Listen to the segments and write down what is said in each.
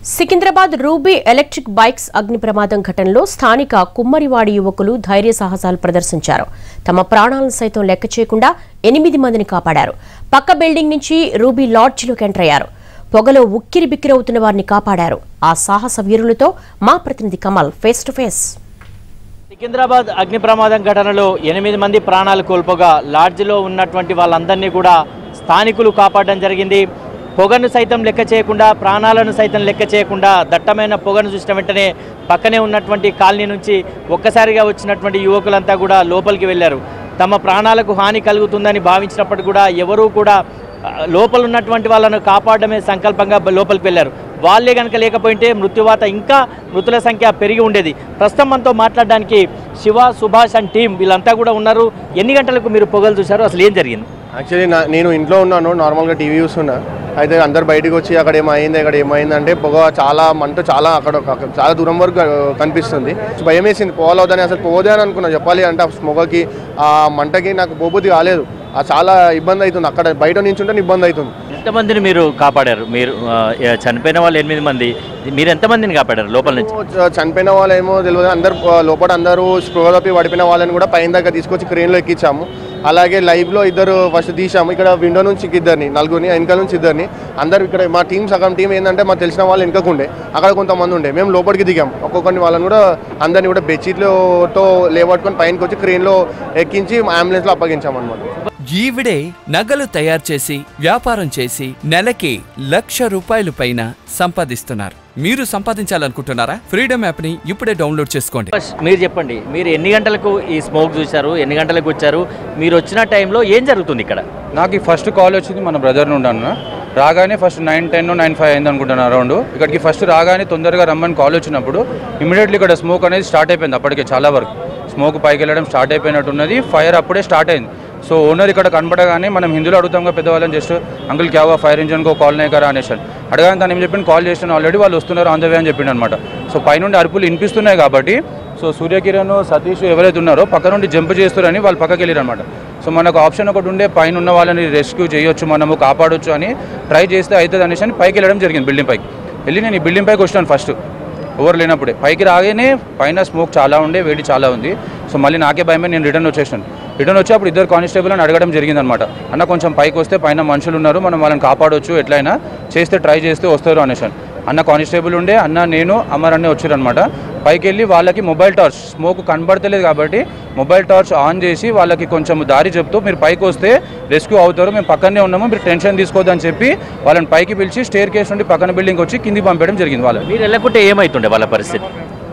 Secunderabad ruby electric bikes అగ్ని ప్రమాదం ఘటనలో స్థానిక కుమ్మరివాడి యువకులు ధైర్య సాహసాలు ప్రదర్శించారు తమ ప్రాణాలను సైతం లెక్క చేయకుండా ఎనిమిది మందిని కాపాడారు పక్క బిల్డింగ్ నుంచి రూబీ లాడ్జిలోకి ఎంటర్ అయ్యారు పొగలో ఉక్కిరి బిక్కిరవుతున్న వారిని కాపాడారు ఆ సాహస వీరులతో మా ప్రతినిధి Kamal face to face Secunderabad అగ్ని ప్రమాదం ఘటనలో ఎనిమిది మంది ప్రాణాలు కోల్పోగా లాడ్జిలో ఉన్నటువంటి వాళ్ళందరినీ కూడా స్థానికులు కాపాడడం జరిగింది పొగను సైతం లెక్క చేయకుండా ప్రాణాలను సైతం లెక్క చేయకుండా దట్టమైన పొగను చూసిన వెంటనే పక్కనే ఉన్నటువంటి కాలనీ నుంచి ఒక్కసారిగా వచ్చినటువంటి యువకులంతా కూడా లోపలికి వెళ్ళారు తమ ప్రాణాలకు హాని కలుగుతుందని భావించినప్పటికీ కూడా ఎవరూ కూడా ఆ, లోపల ఉన్నటువంటి వాళ్ళను కాపాడమే సంకల్పంగా బ- లోపలికి వెళ్ళారు వాళ్ళే కనుక లేకపోయింటే మృత్యువాత ఇంకా మృతుల సంఖ్య పెరిగి ఉండేది ప్రస్తుతం మనతో మాట్లాడడానికి శివ సుభాష్ అండ్ టీం వీళ్ళంతా కూడా ఉన్నారు ఎన్ని గంటలకు మీరు పొగలు చూశారు అసలు ఏం జరిగింది యాక్చువల్లీ నా నేను ఇంట్లో ఉన్నాను నార్మల్గా టీవీ చూస్తున్నా అయితే అందరు బయటకు వచ్చి అక్కడ ఏమైంది అక్కడ ఏమైంది అంటే పొగ చాలా మంట చాలా అక్కడ అక్కడ చాలా దూరం వరకు కనిపిస్తుంది భయం వేసింది పోవాలవుదని అసలు పోదే అని అనుకున్నా చెప్పాలి అంటే ఆ పొగకి ఆ మంటకి నాకు పోబుద్ది కాలేదు ఆ చాలా ఇబ్బంది అవుతుంది అక్కడ బయట నుంచి ఉంటే ఇబ్బంది అవుతుంది ఎంతమందిని మీరు కాపాడారు మీరు ఆ, ఏ, చనిపోయిన వాళ్ళు ఎనిమిది మంది మీరు ఎంతమందిని కాపాడారు లోపల నుంచి చ- చనిపోయిన వాళ్ళు ఏమో తెలియదు అందరు ఆ, లోపల అందరూ స్ప్రో తప్పి పడిపోయిన వాళ్ళని కూడా పైన దగ్గర తీసుకొచ్చి క్రెయిన్లో ఎక్కించాము అలాగే లైవ్లో ఇద్దరు ఫస్ట్ తీసాము ఇక్కడ విండో నుంచి ఇద్దరిని నలుగురిని వెనక నుంచి ఇద్దరిని అందరు ఇక్కడ మా టీం సగం టీం ఏంటంటే మాకు తెలిసిన వాళ్ళు వెనకకుండే అక్కడ కొంతమంది ఉండే మేము లోపలికి దిగాం ఒక్కొక్కరిని వాళ్ళని కూడా అందరిని కూడా బెడ్షీట్లతో లేవట్టుకొని పైనకి వచ్చి క్రెయిన్లో ఎక్కించి అంబులెన్స్లో అప్పగించాం అనమాట ఈవిడే నగలు తయారు చేసి వ్యాపారం చేసి నెలకి లక్ష రూపాయలు పైన సంపాదిస్తున్నారు మీరు సంపాదించాలనుకుంటున్నారా ఫ్రీడమ్ యాప్ ని ఇప్పుడే డౌన్లోడ్ చేసుకోండి ఫస్ట్ మీరు చెప్పండి మీరు ఎన్ని గంటలకు ఈ స్మోక్ చూశారు ఎన్ని గంటలకు వచ్చారు మీరు వచ్చిన టైంలో ఏం జరుగుతుంది ఇక్కడ నాకు ఈ ఫస్ట్ కాల్ వచ్చింది మన బ్రదర్ నుండి అన్న రాగానే first nine ten nine five అయింది అనుకుంటాను అరౌండ్ ఇక్కడికి ఫస్ట్ రాగానే తొందరగా రమ్మని కాల్ వచ్చినప్పుడు ఇమీడియట్లీ ఇక్కడ స్మోక్ అనేది స్టార్ట్ అయిపోయింది అప్పటికే చాలా వరకు స్మోక్ పైకి వెళ్ళడం స్టార్ట్ అయిపోయినట్టున్నది ఫైర్ అప్పుడే స్టార్ట్ అయింది సో ఓనర్ ఇక్కడ కనపడగానే మనం హిందీలో అడుగుతాం కదా పెద్దవాళ్ళని జస్ట్ అంకుల్ క్యావా ఫైర్ ఇంజన్ కో కాల్ నేకరా అనేసి అడగానే తను ఏం చెప్పింది కాల్ చేసిన ఆల్రెడీ వాళ్ళు వస్తున్నారు ఆన్ ద వే అని చెప్పిండు అనమాట సో పైనుండి అరుపులు వినిపిస్తున్నాయి కాబట్టి సో సూర్యకిరణ్ సతీష్ ఎవరైతే ఉన్నారో పక్క నుండి జంప్ చేస్తారని వాళ్ళు పక్కకి వెళ్ళారు అనమాట సో మనకు ఆప్షన్ ఒకటి ఉండే పైన ఉన్న వాళ్ళని రెస్క్యూ చేయొచ్చు మనము కాపాడొచ్చు అని ట్రై చేస్తే అవుతుంది అనేసి అని పైకి వెళ్ళడం జరిగింది బిల్డింగ్ పైకి వెళ్ళి నేను ఈ బిల్డింగ్ పైకి వచ్చినాను ఫస్ట్ ఎవరు లేనప్పుడే పైకి రాగానే పైన స్మోక్ చాలా ఉండే వేడి చాలా ఉంది సో మళ్ళీ నాకే భయమే నేను రిటర్న్ వచ్చేసాను రిటర్న్ వచ్చి అప్పుడు ఇద్దరు కానిస్టేబుల్ అని అడగడం జరిగిందనమాట అన్న కొంచెం పైకి వస్తే పైన మనుషులు ఉన్నారు మనం వాళ్ళని కాపాడొచ్చు ఎట్లయినా చేస్తే ట్రై చేస్తే వస్తారు అనేసాను అన్న కానిస్టేబుల్ ఉండే అన్న నేను అమర్ అన్నీ వచ్చారనమాట పైకి వెళ్ళి వాళ్ళకి మొబైల్ టార్చ్ స్మోక్ కనబడతలేదు కాబట్టి మొబైల్ టార్చ్ ఆన్ చేసి వాళ్ళకి కొంచెం దారి చెప్తూ మీరు పైకి వస్తే రెస్క్యూ అవుతారు మేము పక్కనే ఉన్నాము మీరు టెన్షన్ తీసుకోవద్దని చెప్పి వాళ్ళని పైకి పిలిచి స్టేర్ కేస్ నుండి పక్కన బిల్డింగ్ వచ్చి కిందికి పంపేయడం జరిగింది వాళ్ళని మీరు వెళ్ళకుంటే ఏమైతుండే వాళ్ళ పరిస్థితి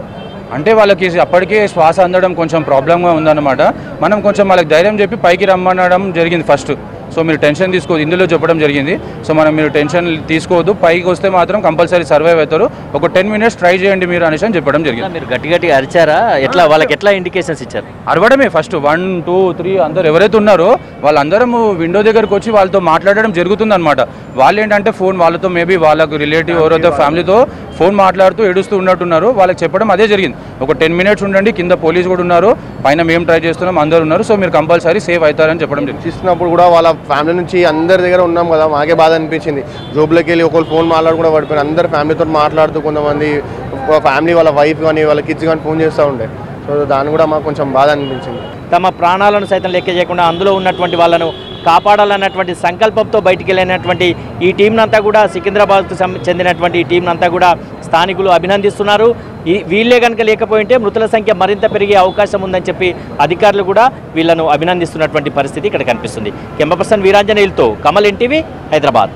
అంటే వాళ్ళకి అప్పటికే శ్వాస అందడం కొంచెం ప్రాబ్లంగా ఉందన్నమాట మనం కొంచెం వాళ్ళకి ధైర్యం చెప్పి పైకి రమ్మనడం జరిగింది ఫస్ట్ సో మీరు టెన్షన్ తీసుకోవద్దు ఇందులో చెప్పడం జరిగింది సో మనం మీరు టెన్షన్ తీసుకోవద్దు పైకి వస్తే మాత్రం కంపల్సరీ సర్వైవ్ అవుతారు ఒక టెన్ మినిట్స్ ట్రై చేయండి మీరు అనేసి అని చెప్పడం జరిగింది మీరు గట్టి గట్టిగా అరిచారా ఎట్లా వాళ్ళకి ఎట్లా ఇండికేషన్స్ ఇచ్చారు అరవడమే ఫస్ట్ వన్ టూ త్రీ అందరు ఎవరైతే ఉన్నారో వాళ్ళందరం విండో దగ్గరకు వచ్చి వాళ్ళతో మాట్లాడడం జరుగుతుంది అనమాట వాళ్ళు ఏంటంటే ఫోన్ వాళ్ళతో మేబీ వాళ్ళకు రిలేటివ్ ఎవరైతే ఫ్యామిలీతో ఫోన్ మాట్లాడుతూ ఏడుస్తూ ఉన్నట్టున్నారు వాళ్ళకి చెప్పడం అదే జరిగింది ఒక టెన్ మినిట్స్ ఉండండి కింద పోలీస్ కూడా ఉన్నారు పైన మేము ట్రై చేస్తున్నాం అందరు ఉన్నారు సో మీరు కంపల్సరీ సేవ్ అవుతారని చెప్పడం జరిగింది చూస్తున్నప్పుడు కూడా వాళ్ళ ఫ్యామిలీ నుంచి అందరి దగ్గర ఉన్నాం కదా మాకే బాధ అనిపించింది జోబులోకి వెళ్ళి ఒకళ్ళు ఫోన్ మాట్లాడు కూడా పడిపోయిన అందరు ఫ్యామిలీతో మాట్లాడుతూ కొంతమంది ఫ్యామిలీ వాళ్ళ వైఫ్ కానీ వాళ్ళ కిడ్స్ కానీ ఫోన్ చేస్తూ ఉండే సో దాని కూడా మాకు కొంచెం బాధ అనిపించింది తమ ప్రాణాలను సైతం లెక్క చేయకుండా అందులో ఉన్నటువంటి వాళ్ళను కాపాడాలన్నటువంటి సంకల్పంతో బయటికి వెళ్ళినటువంటి ఈ టీంనంతా కూడా సికింద్రాబాద్కు సం- చెందినటువంటి ఈ టీంనంతా కూడా స్థానికులు అభినందిస్తున్నారు ఈ వీళ్ళే కనుక లేకపోయింటే మృతుల సంఖ్య మరింత పెరిగే అవకాశం ఉందని చెప్పి అధికారులు కూడా వీళ్ళను అభినందిస్తున్నటువంటి పరిస్థితి ఇక్కడ కనిపిస్తుంది కెంబపర్సన్ వీరాంజనేయులతో కమల్ ఎన్టీవీ హైదరాబాద్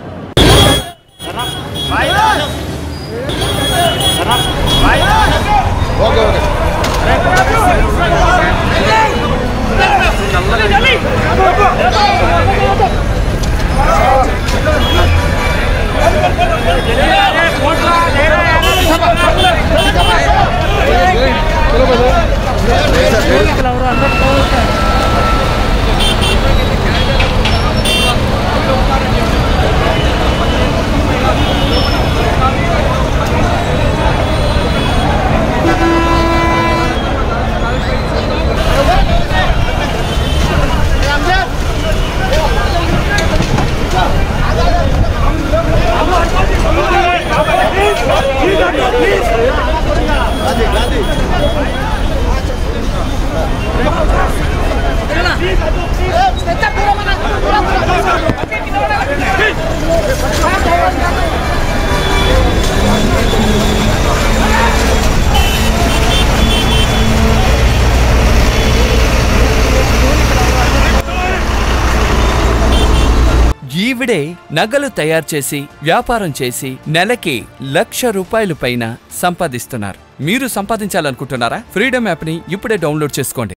Hey! ఇవిడే నగలు తయారు చేసి వ్యాపారం చేసి నెలకి లక్ష రూపాయలు పైన సంపాదిస్తున్నారు మీరు సంపాదించాలనుకుంటున్నారా ఫ్రీడమ్ యాప్ని ఇప్పుడే డౌన్లోడ్ చేసుకోండి